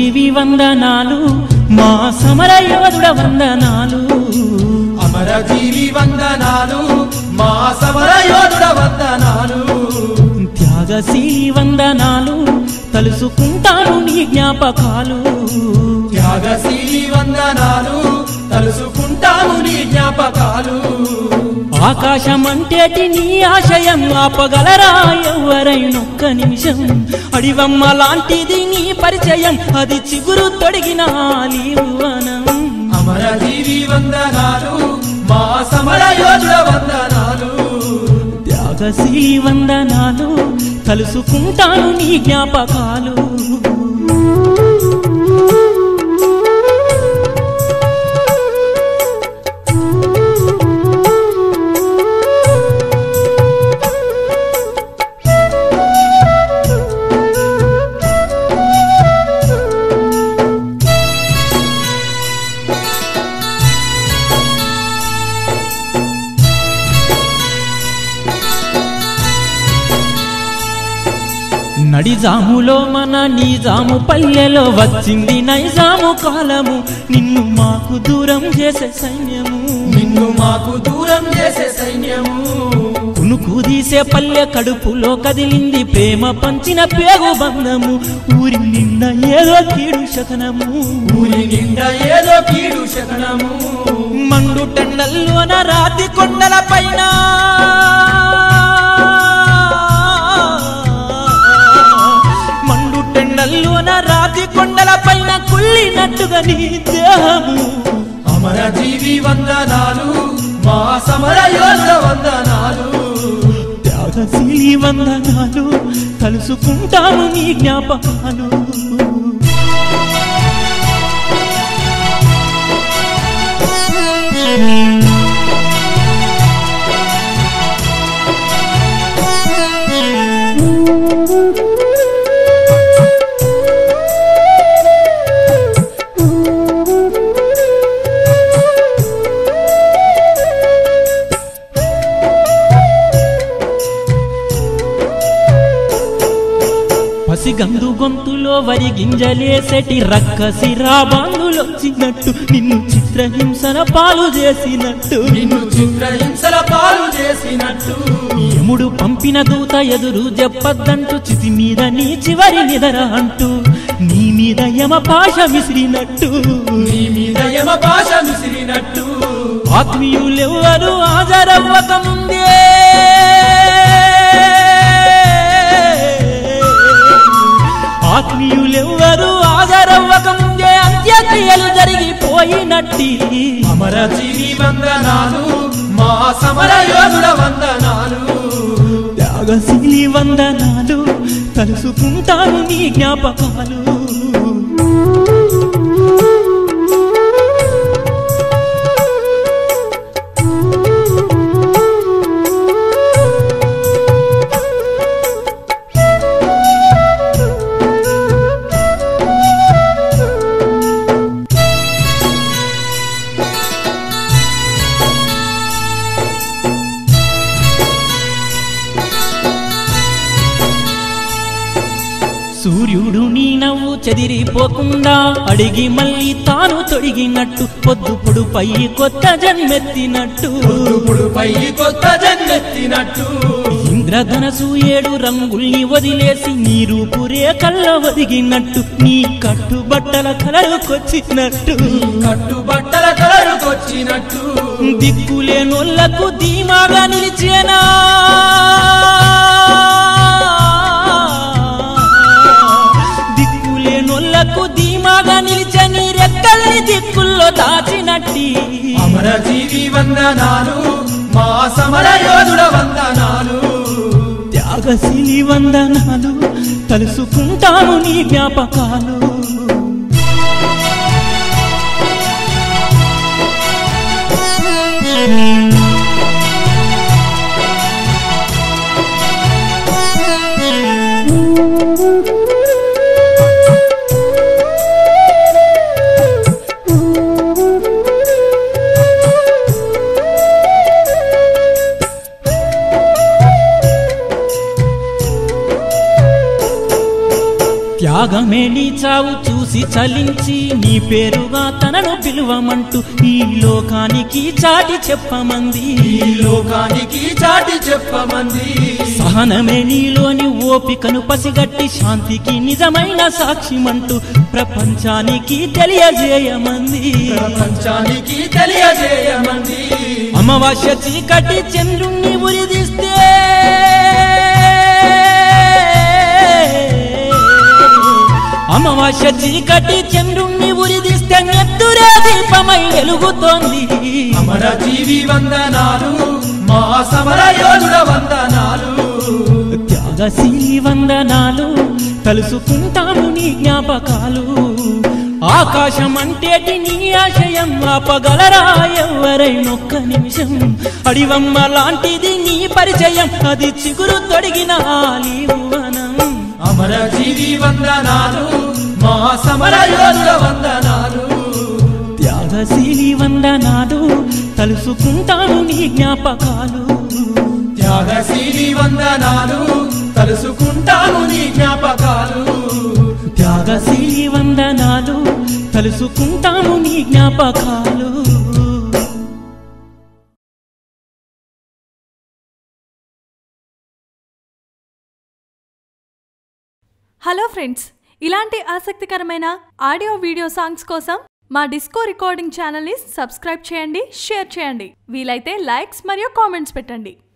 జీవి వందనాలు మా సమర యోధుడ వందనాలు అమరజీవి వందనాలు మా సమర యోధుడ వందనాలు త్యాగశీలి వందనాలు తలుసుకుంటాను నీ జ్ఞాపకాలు త్యాగశీలి వందనాలు తలుసుకుంటాము నీ జ్ఞాపకాలు ఆకాశం అంటేటి నీ ఆశయం ఆపగలరా ఎవరైనొక్క నిమిషం అడివమ్మ లాంటిది నీ పరిచయం అది చిగురు తొడిగిన వనం అమరజీవి వందనాలు మా సమర యోధుడ వందనాలు త్యాగశీలి వందనాలు తలుసుకుంటాను నీ జ్ఞాపకాలు నడిజాములో మన నిజాము పల్లెలో వచ్చింది నైజాము కాలము నిన్ను మాకు దూరం చేసే సైన్యము నిన్ను మాకు దూరం చేసే సైన్యము కునుకు తీసే పల్లె కడుపులో కదిలింది ప్రేమ పంచిన పేగు బంధము ఊరి నిండా ఏదో కీడు శకనము ఊరి నిండా ఏదో కీడు శకనము మండు టెండల్లోన రాతి కొండల పైన మండు టెండల్లోన రాతి కొండల పైన కుళ్ళినట్టుగా నీ దేహము అమరజీవి వందనాలు మా సమర యోధుడ వందనాలు త్యాగశీలి వందనాలు కలుసుకుంటాను నీ జ్ఞాపకాలు పసిగందు గొంతులో వరి గింజలేసటి రక్కసి రాబాందులొచ్చినట్టు నిన్ను చిత్రహింసన పాలు చేసినట్టు నిన్ను చిత్రహింసల పాలు చేసినట్టు యముడు పంపిన దూత ఎదురు చెప్పద్దంటూ చితి మీద నీ చివరి నిదర అంటూ నీ మీద యమ పాశ విసిరినట్టు నీ మీద యమ భాష విసిరినట్టు ఆత్మీయులెవ్వరు హాజరవ్వక ముందే ఆత్మీయులెవ్వరు హాజరవ్వక ముందే అంత్యక్రియలు జరిగిపోయినట్టి అమరజీవి వందనాలు మా సమర యోధుడ వందనాలు త్యాగశీలి వందనాలు కలుసుకుంటాను నీ జ్ఞాపకాలు సూర్యుడు నీ నవ్వు చెదిరిపోకుండా అడిగి మళ్ళీ తాను తొడిగినట్టు పొద్దు పొడుపై కొత్త జన్మెత్తినట్టు ఇప్పుడు పై కొత్త జన్మెత్తినట్టు ఇంద్రధనసు ఏడు రంగుల్ని వదిలేసి నీ రూపు రేఖల్లో ఒదిగినట్టు నీ కట్టుబట్టల కలరుకొచ్చినట్టు కట్టుబట్టల కలరుకొచ్చినట్టు దిక్కులేనోళ్లకు ధీమాగా నిలిచేనా దిక్కులేనోళ్లకు ధీమాగా నిలిచే నీ రెక్కల్ని దిక్కుల్లో దాచినట్టి అమరజీవి వందనాలు మా సమర యోధుడ వందనాలు త్యాగశీలి వందనాలు తలుసుకుంటాను నీ జ్ఞాపకాలు త్యాగమే నీ చావు చూసి చూసి చలించి నీ పేరుగా తనను పిలువమంటూ ఈ లోకానికి చాటి చెప్పమంది ఈ లోకానికి చాటి చెప్పమంది సహనమే నీలోని ఓపికను పసిగట్టి శాంతికి నిజమైన సాక్ష్యమంటూ ప్రపంచానికి తెలియజేయమంది ప్రపంచానికి తెలియజేయమంది అమావాస్య చీకటి చంద్రుణ్ణి ఉరిదిస్తే అమావాస్య చీకటి చంద్రుణ్ణి ఉరిదిస్తే నెత్తురే దీపమై వెలుగుతోంది అమర జీవి వందనాలు మా సమర యోధుడ వందనాలు త్యాగశీలి వందనాలు తలుసుకుంటాము నీ జ్ఞాపకాలు ఆకాశం అంటేటి నీ ఆశయం ఆపగలరా ఎవరైనొక్క నిమిషం అడివమ్మ లాంటిది నీ పరిచయం అది చిగురు తొడిగిన ఆలీవనం అమర జీవి వందనాలు మా సమర యోధుడ వందనాలు త్యాగశీలి వందనాలు తలుసుకుంటాము నీ జ్ఞాపకాలు త్యాగశీలి వందనాలు తలుసుకుంటాము నీ జ్ఞాపకాలు త్యాగశీలి వందనాలు తలుసుకుంటాము నీ జ్ఞాపకాలు హలో ఫ్రెండ్స్ ఇలాంటి ఆసక్తికరమైన ఆడియో వీడియో సాంగ్స్ కోసం మా డిస్కో రికార్డింగ్ ఛానల్ని సబ్స్క్రైబ్ చేయండి షేర్ చేయండి వీలైతే లైక్స్ మరియు కామెంట్స్ పెట్టండి